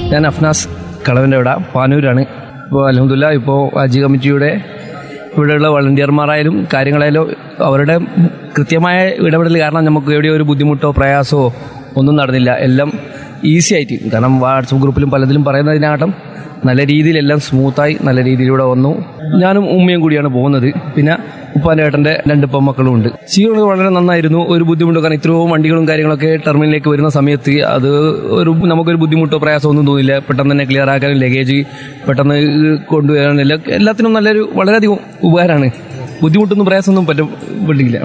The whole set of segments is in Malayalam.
ഞാൻ അഫ്നാസ് കളവിൻ്റെ ഇവിടെ പാനൂരാണ് ഇപ്പോൾ അലഹമുല്ല ഇപ്പോൾ ഹജ്ജ് കമ്മിറ്റിയുടെ ഇവിടെയുള്ള വളണ്ടിയർമാരായാലും കാര്യങ്ങളായാലും അവരുടെ കൃത്യമായ ഇടപെടൽ കാരണം നമുക്ക് എവിടെയോ ഒരു ബുദ്ധിമുട്ടോ പ്രയാസമോ ഒന്നും നടന്നില്ല എല്ലാം ഈസി ആയിട്ട് കാരണം വാട്സപ്പ് ഗ്രൂപ്പിലും പലതിലും പറയുന്നതിനാട്ടം നല്ല രീതിയിൽ എല്ലാം സ്മൂത്തായി നല്ല രീതിയിലൂടെ വന്നു ഞാനും ഉമ്മയും കൂടിയാണ് പോകുന്നത് പിന്നെ ഉപ്പാൻ്റെ ഏട്ടൻ്റെ രണ്ട് പെമ്മക്കളും ഉണ്ട് സ്വീകരണം വളരെ നന്നായിരുന്നു ഒരു ബുദ്ധിമുട്ടോ കാരണം ഇത്രയോ വണ്ടികളും കാര്യങ്ങളൊക്കെ ടെർമിനലിലേക്ക് വരുന്ന സമയത്ത് അത് ഒരു നമുക്കൊരു ബുദ്ധിമുട്ടോ പ്രയാസമോ ഒന്നും തോന്നില്ല പെട്ടെന്ന് തന്നെ ക്ലിയർ ആക്കാനും ലഗേജ് പെട്ടെന്ന് കൊണ്ടുവരാനും എല്ലാം എല്ലാത്തിനും നല്ലൊരു വളരെയധികം ഉപകാരമാണ് ബുദ്ധിമുട്ടൊന്നും പ്രയാസമൊന്നും പറ്റപ്പെട്ടില്ല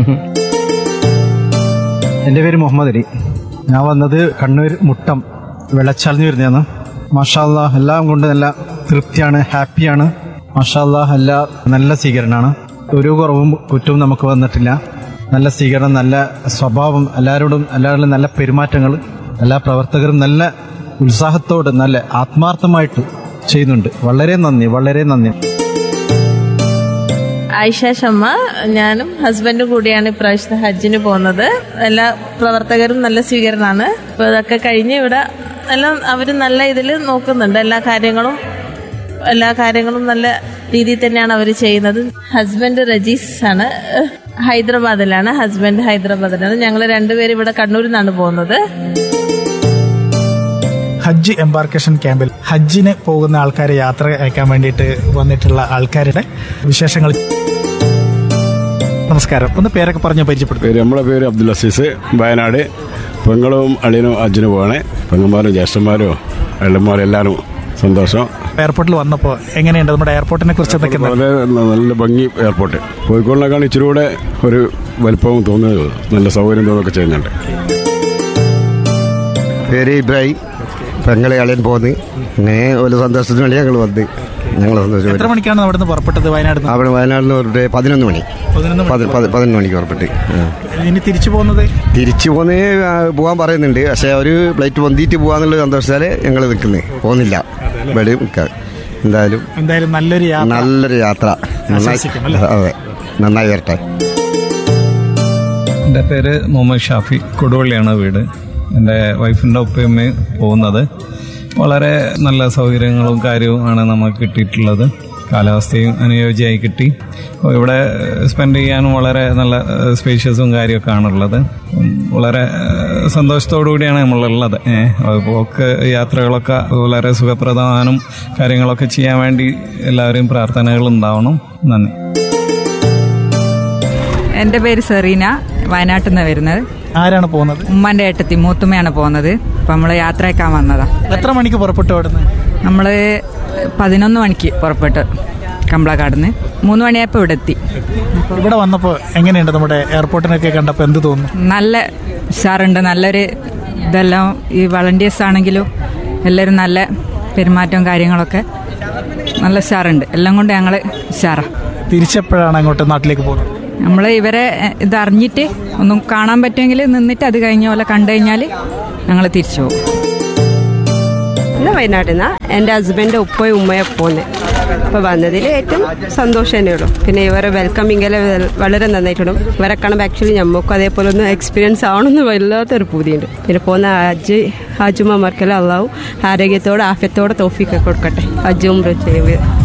എൻ്റെ പേര് മുഹമ്മദ് അലി ഞാൻ വന്നത് കണ്ണൂർ മുട്ടം വെള്ളച്ചാലിന് വരുന്നതാണ് മാഷാല്ല എല്ലാം കൊണ്ട് നല്ല തൃപ്തിയാണ് ഹാപ്പിയാണ് മാഷാല്ല എല്ലാ നല്ല സ്വീകരണമാണ് ഒരു കുറവും കുറ്റവും നമുക്ക് വന്നിട്ടില്ല നല്ല സ്വീകരണം നല്ല സ്വഭാവം എല്ലാവരോടും എല്ലാവരും നല്ല പെരുമാറ്റങ്ങൾ എല്ലാ പ്രവർത്തകരും നല്ല ഉത്സാഹത്തോട് നല്ല ആത്മാർത്ഥമായിട്ട് ചെയ്യുന്നുണ്ട് വളരെ നന്ദി വളരെ നന്ദി ആയിഷ ഷമ്മ ഞാനും ഹസ്ബൻഡും കൂടിയാണ് ഇപ്രാവശ്യത്തെ ഹജ്ജിന് പോകുന്നത് എല്ലാ പ്രവർത്തകരും നല്ല സ്വീകരണമാണ് അപ്പോൾ ഇതൊക്കെ കഴിഞ്ഞ് ഇവിടെ എല്ലാം അവർ നല്ല ഇതിൽ നോക്കുന്നുണ്ട് എല്ലാ കാര്യങ്ങളും എല്ലാ കാര്യങ്ങളും നല്ല രീതിയിൽ തന്നെയാണ് അവർ ചെയ്യുന്നത് ഹസ്ബൻഡ് റജീസ് ആണ് ഹൈദരാബാദിലാണ് ഹസ്ബൻഡ് ഹൈദരാബാദിലാണ് ഞങ്ങൾ രണ്ടുപേരും ഇവിടെ കണ്ണൂരിൽ നിന്നാണ് പോകുന്നത് ഹജ്ജ് എംബാർക്കേഷൻ ക്യാമ്പിൽ ഹജ്ജിന് പോകുന്ന ആൾക്കാരെ യാത്ര അയക്കാൻ വേണ്ടിയിട്ട് വന്നിട്ടുള്ള ആൾക്കാരുടെ വിശേഷങ്ങൾ നമസ്കാരം ഒന്ന് പേരൊക്കെ പറഞ്ഞ് പരിചയപ്പെടുത്തും പേര് നമ്മളെ പേര് അബ്ദുൽ അസീസ് വയനാട് പെങ്ങളും അളിയനും അച്ഛനും പോവാണ് പെങ്ങന്മാരും ജ്യേഷ്ഠന്മാരും അള്ളന്മാരും എല്ലാവരും സന്തോഷം എയർപോർട്ടിൽ വന്നപ്പോൾ എങ്ങനെയുണ്ട് നമ്മുടെ എയർപോർട്ടിനെ കുറിച്ച് എന്തൊക്കെ വളരെ നല്ല ഭംഗി എയർപോർട്ട് കോഴിക്കോടിനേക്കാൾ ഇച്ചിരി കൂടെ ഒരു വലിപ്പവും തോന്നുന്നത് നല്ല സൗകര്യം തോന്നുകയൊക്കെ ചെയ്യുന്നുണ്ട് പേര് ഇബ്രാഹിം പെങ്ങളെ കളിയൻ പോന്ന് അങ്ങനെ ഒരു സന്തോഷത്തിന് വേണ്ടി ഞങ്ങൾ വന്ന് ഞങ്ങൾ സന്തോഷം എത്ര മണിക്കാണ് അവിടുന്ന് പുറപ്പെട്ടത് വയനാട് അവിടെ വയനാട്ടിൽ നിന്ന് ഒരു പതിനൊന്ന് മണി പതിനൊന്ന് പതി- പതി- പതിനൊന്ന് മണിക്ക് പുറപ്പെട്ട് ആ. ഇനി തിരിച്ചു പോകുന്നത് തിരിച്ചു പോന്ന് ആ, പോകാൻ പറയുന്നുണ്ട് പക്ഷേ ഒരു ഫ്ലൈറ്റ് പൊന്തിയിട്ട് പോകാന്നുള്ള സന്തോഷത്താല് ഞങ്ങൾ നിൽക്കുന്നത് പോകുന്നില്ല ഇവിടെ നിൽക്കാം എന്തായാലും എന്തായാലും നല്ലൊരു യാത്ര നല്ലൊരു യാത്ര നന്നായി ആശംസിക്കും അല്ലേ? അതെ നന്നായി വരട്ടെ എൻ്റെ പേര് മുഹമ്മദ് ഷാഫി കൊടുവള്ളിയാണ് വീട് എൻ്റെ വൈഫിൻ്റെ ഒപ്പയമ്മയും പോകുന്നത് വളരെ നല്ല സൗകര്യങ്ങളും കാര്യവും ആണ് നമുക്ക് കിട്ടിയിട്ടുള്ളത് കാലാവസ്ഥയും അനുയോജ്യമായി കിട്ടി അപ്പോൾ ഇവിടെ സ്പെൻഡ് ചെയ്യാനും വളരെ നല്ല സ്പേഷ്യസും കാര്യമൊക്കെ ആണുള്ളത് ഉം, വളരെ ഏഹ്, സന്തോഷത്തോടു കൂടിയാണ് നമ്മളുള്ളത് ഏഹ്, പോക്ക് യാത്രകളൊക്കെ വളരെ സുഖപ്രദമാനും കാര്യങ്ങളൊക്കെ ചെയ്യാൻ വേണ്ടി എല്ലാവരെയും പ്രാർത്ഥനകൾ ഉണ്ടാവണം നന്ദി എൻ്റെ പേര് സെറീന വയനാട്ടിൽ നിന്ന് വരുന്നത് ആരാണ് പോകുന്നത് ഉമ്മാൻ്റെ ഏട്ടത്തി മൂത്തുമ്മയാണ് പോകുന്നത് അപ്പം നമ്മൾ യാത്രയൊക്കാൻ വന്നതാ എത്ര മണിക്ക് പുറപ്പെട്ടു അവിടുന്ന് നമ്മൾ പതിനൊന്ന് മണിക്ക് പുറപ്പെട്ടു കമ്പളക്കാട് നിന്ന് മൂന്ന് മണിയായപ്പോൾ ഇവിടെ എത്തി ഇവിടെ വന്നപ്പോൾ എങ്ങനെയുണ്ട് നമ്മുടെ എയർപോർട്ടിനൊക്കെ കണ്ടപ്പോൾ എന്ത് തോന്നുന്നു നല്ല ഉഷാറുണ്ട് നല്ലൊരു ഇതെല്ലാം ഈ വളണ്ടിയേഴ്സ് ആണെങ്കിലും എല്ലാവരും നല്ല പെരുമാറ്റവും കാര്യങ്ങളൊക്കെ നല്ല ഉഷാറുണ്ട് എല്ലാം കൊണ്ട് ഞങ്ങൾ ഉഷാറാ തിരിച്ചെപ്പോഴാണ് അങ്ങോട്ട് നാട്ടിലേക്ക് പോകുന്നത് നമ്മൾ ഇവരെ എ, ഇത് അറിഞ്ഞിട്ട് ഒന്നും കാണാൻ പറ്റുമെങ്കിൽ നിന്നിട്ട് അത് കഴിഞ്ഞ പോലെ കണ്ടു കഴിഞ്ഞാൽ ഞങ്ങൾ തിരിച്ചു പോകും ഇന്ന് വയനാട്ടിൽ നിന്നാണ് എൻ്റെ ഹസ്ബൻഡ് ഉപ്പയും ഉമ്മയും പോകുന്നത് അപ്പോൾ വന്നതിൽ ഏറ്റവും സന്തോഷം തന്നെ ഉള്ളൂ പിന്നെ ഇവരെ വെൽക്കമിങ് എല്ലാം വെ- വളരെ നന്നായിട്ടുണ്ട് ഇവരെ കാണുമ്പോൾ ആക്ച്വലി നമുക്കും അതേപോലെ ഒന്ന് എക്സ്പീരിയൻസ് ആവണമെന്ന് വല്ലാത്തൊരു പൂതിയുണ്ട് പിന്നെ പോകുന്ന ഹജ്ജ് ഹാജുമാർക്കെല്ലാം അള്ളാവും ആരോഗ്യത്തോടെ ആഫ്യത്തോടെ തോഫിക്ക് കൊടുക്കട്ടെ ഹജ്ജും ചെയ്ത്